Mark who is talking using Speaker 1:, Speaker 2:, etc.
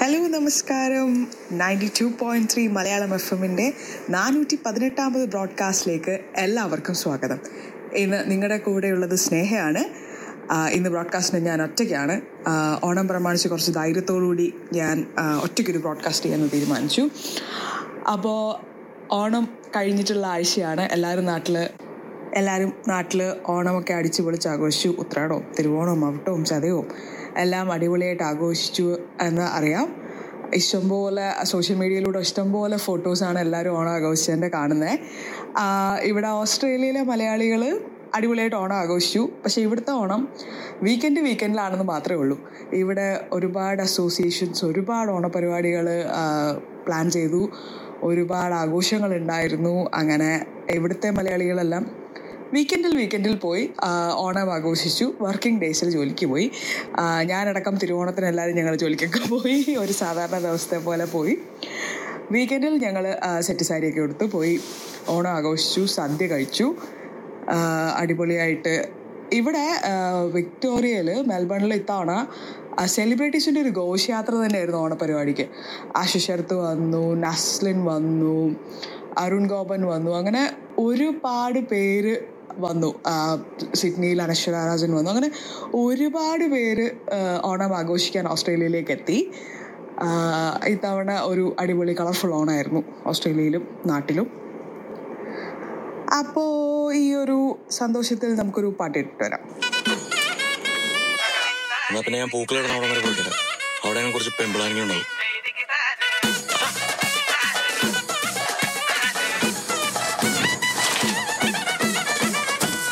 Speaker 1: hello നമസ്കാരം ninety two point three Malayalam F എമ്മിൻ്റെ നാനൂറ്റി പതിനെട്ടാമത് ബ്രോഡ്കാസ്റ്റിലേക്ക് എല്ലാവർക്കും സ്വാഗതം ഇന്ന് നിങ്ങളുടെ കൂടെയുള്ളത് സ്നേഹയാണ് ആ, ഇന്ന് ബ്രോഡ്കാസ്റ്റിന് ഞാൻ ഒറ്റയ്ക്കാണ് ആ, ഓണം പ്രമാണിച്ച് കുറച്ച് ധൈര്യത്തോടുകൂടി ഞാൻ ആ, ഒറ്റയ്ക്കൊരു ബ്രോഡ്കാസ്റ്റ് ചെയ്യാമെന്ന് തീരുമാനിച്ചു അപ്പോൾ ഓണം കഴിഞ്ഞിട്ടുള്ള ആഴ്ചയാണ് എല്ലാവരും നാട്ടിൽ എല്ലാവരും നാട്ടിൽ ഓണമൊക്കെ അടിച്ചു പൊളിച്ച് ആഘോഷിച്ചു ഉത്രാടവും തിരുവോണവും അവിട്ടവും ചതയവും എല്ലാം അടിപൊളിയായിട്ട് ആഘോഷിച്ചു എന്ന് അറിയാം ഇഷ്ടംപോലെ സോഷ്യൽ മീഡിയയിലൂടെ ഇഷ്ടംപോലെ ഫോട്ടോസാണ് എല്ലാവരും ഓണം ആഘോഷിച്ചതിൻ്റെ കാണുന്നത് ഇവിടെ ഓസ്ട്രേലിയയിലെ മലയാളികൾ അടിപൊളിയായിട്ട് ഓണം ആഘോഷിച്ചു പക്ഷേ ഇവിടുത്തെ ഓണം വീക്കെൻഡ് വീക്കെൻഡിലാണെന്ന് മാത്രമേ ഉള്ളൂ ഇവിടെ ഒരുപാട് അസോസിയേഷൻസ് ഒരുപാട് ഓണപരിപാടികൾ പ്ലാൻ ചെയ്തു ഒരുപാട് ആഘോഷങ്ങൾ ഉണ്ടായിരുന്നു അങ്ങനെ ഇവിടുത്തെ മലയാളികളെല്ലാം വീക്കെൻഡിൽ വീക്കെൻഡിൽ പോയി ആ, ഓണം ആഘോഷിച്ചു വർക്കിംഗ് ഡേയ്സിൽ ജോലിക്ക് പോയി ആ, ഞാനടക്കം തിരുവോണത്തിന് എല്ലാവരും ഞങ്ങൾ ജോലിക്കൊക്കെ പോയി ഒരു സാധാരണ ദിവസത്തെ പോലെ പോയി വീക്കെൻഡിൽ ഞങ്ങൾ സെറ്റ് സാരിയൊക്കെ എടുത്ത് പോയി ഓണം ആഘോഷിച്ചു സദ്യ കഴിച്ചു ആ, അടിപൊളിയായിട്ട് ഇവിടെ വിക്ടോറിയയിൽ മെൽബണിൽ ഇത്തവണ സെലിബ്രിറ്റീസിൻ്റെ ഒരു ഘോഷയാത്ര തന്നെയായിരുന്നു ഓണപരിപാടിക്ക് ആശിഷ് ശരത്ത് വന്നു നസ്ലിൻ വന്നു അരുൺ ഗോപൻ വന്നു അങ്ങനെ ഒരുപാട് പേര് വന്നു ആ, സിഡ്നിയിൽ അനശ്വര രാജൻ വന്നു അങ്ങനെ ഒരുപാട് പേര് ആ, ഓണം ആഘോഷിക്കാൻ ഓസ്ട്രേലിയയിലേക്ക് എത്തി ആ, ഇത്തവണ ഒരു അടിപൊളി കളർഫുൾ ഓണമായിരുന്നു ഓസ്ട്രേലിയയിലും നാട്ടിലും അപ്പോൾ ഈ ഒരു സന്തോഷത്തിൽ നമുക്കൊരു പാട്ട് ഇട്ടിട്ട് വരാം
Speaker 2: എന്നാ പിന്നെ ഞാൻ പൂക്കളിടണം അവിടെ വരെ പോയിട്ടില്ല അവിടെ ഞാൻ കുറച്ച് പെമ്പിളാനിങ്ങളുണ്ടാവും